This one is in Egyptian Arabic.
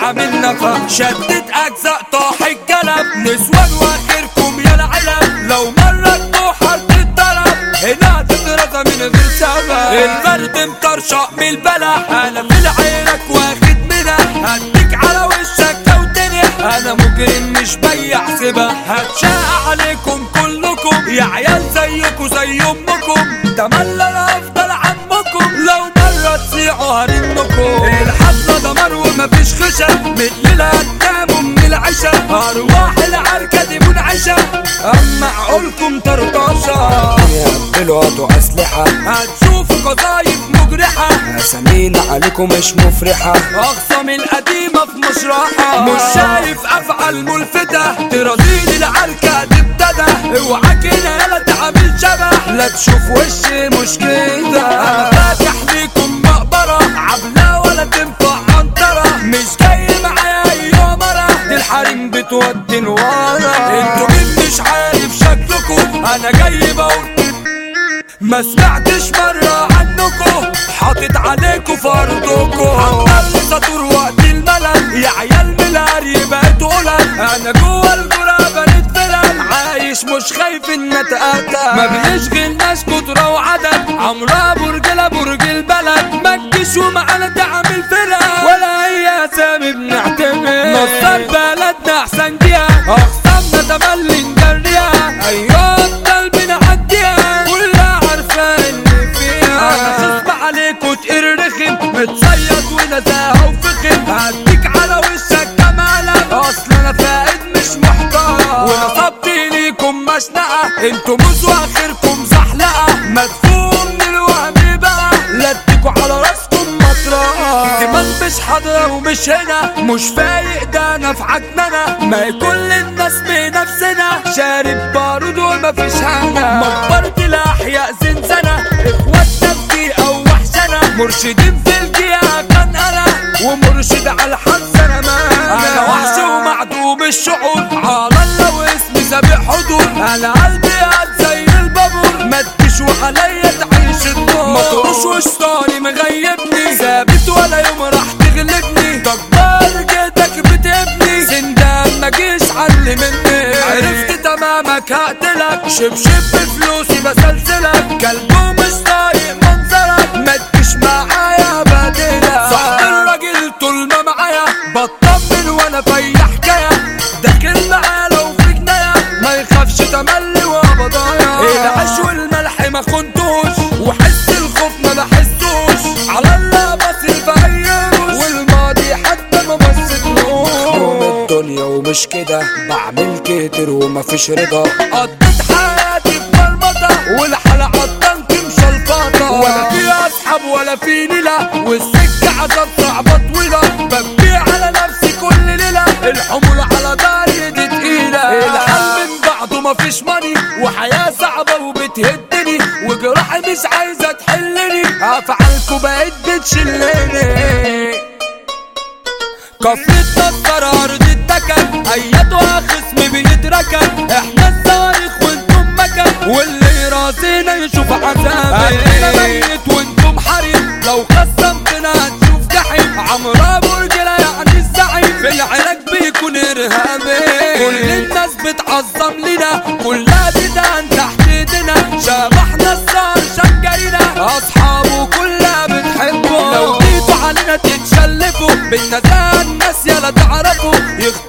عامل نفق شدت اجزاء طاح الجلب نسوان واخركم يا العلب لو مرة تروح تتضرب هنا تترزى من غير سبب البرد مطرشق من البلح انا في العينك واخد منها هديك على وشك لو تنح انا مجرم مش بيع سبح هتشاق عليكم كلكم يا عيال زيكم زي امكم تملى انا افضل عمكم لو مرة تصيعوا هرنكم الحفلة دمار ومفيش خشب من الليلة تناموا من العشاء ارواح العركة دي منعشة اما عقولكم طرطاشة يقبلوا عطوا أسلحة هتشوفوا قضايف مجرحة أسامينا عليكم مش مفرحة اخصم القديمة في مشرحة مش شايف افعال ملفتة تراضيني العركة دي ابتدى اوعاك هنا يلا تعمل شبح لا تشوف وشي مش كده انا فاتح ليكم مقبرة عبلة ولا تنفع عنترة مش جاي معايا ايوه مرة دي الحريم بتودي ورا انتوا مين مش عارف شكلكم انا جاي بقول ما سمعتش مرة عنكم حاطط عليكم فرضكم عمال سطور وقت الملل يا عيال ملاري بقيت قلل انا جوه الجرة بنت فلل عايش مش خايف ان اتقتل ما بيشغلناش كترة وعدد عمرها برجلة برج البلد ما تجيش ومعانا تعمل فرق ولا هي اسامي بنعتمد نصر بلدنا احسن جهة اخصامنا تملي نجريها ايوه افضل بنعديها كلها عارفة اللي فيها انا خصم عليكوا تقر رخم متصيد ونزاهة وفخم هديك على وشك كمالك اصل انا فائد مش محتار ونصبت ليكم مشنقة انتوا موز واخركم زحلقة مدفون من الوهم بقى لا اديكوا على راسكم مطرقة دماغ مش حاضرة ومش هنا مش فايق ده انا في عكننة ما هي كل الناس بنفسنا شارب بارود ومفيش هنا مقبرة الاحياء زنزانة اخواتنا في دقيقة ووحشنا مرشدين في الجهة كان انا ومرشد على الحظ انا ما انا وحش ومعدوم الشعور على الله واسمي سابق حضور انا قلبي قد زي البابور ما تجيش وعليا تعيش الدور ما تروش وشطاني مغيبني ثابت ولا يوم راح تغلبني تكبر جيتك بتبني سندان ما جيش علي مني عرفت تمامك هقتلك شبشب بفلوسي بسلسلك كلبه مش طايق منظرك ما تجيش معايا بدلك صح الراجل طول ما معايا بطمن وانا في حكايه داخل معاه لو في جنايه ما يخافش تملي وابضايا العيش والملح ما خنتوش وحس الخوف ما بحسوش على الله بصير بغيروش والماضي حتى ما بصيتلوش يوم الدنيا ومش كده بعمل كتير ومفيش رضا قضيت حياتي في مرمطة والحلقة الطنك مشلفطة ولا في أصحاب ولا في نيلة والسكة عذاب صعبة طويلة ببيع على نفسي كل ليلة الحمول على داري دي تقيلة الحل من بعده مفيش ماني وحياة صعبة وبتهدني وجراحي مش عايزة تحلني أفعالكوا بقت بتشلني كفرة نصر أرض التكن أيدها خصم بيتركن احنا الصواريخ وانتم مكن واللي راسينا يشوف عذاب انا ميت وانتم حريم لو خصمتنا هتشوف جحيم عمرها برجلة يعني الزعيم في العراق بيكون ارهابي كل الناس بتعظم لنا كلها بدان تحت ايدنا شبحنا الصار شجرنا اصحابه كلها بتحبه لو جيتوا علينا تتشلفوا بالنزاهة الناس يلا تعرفوا يخ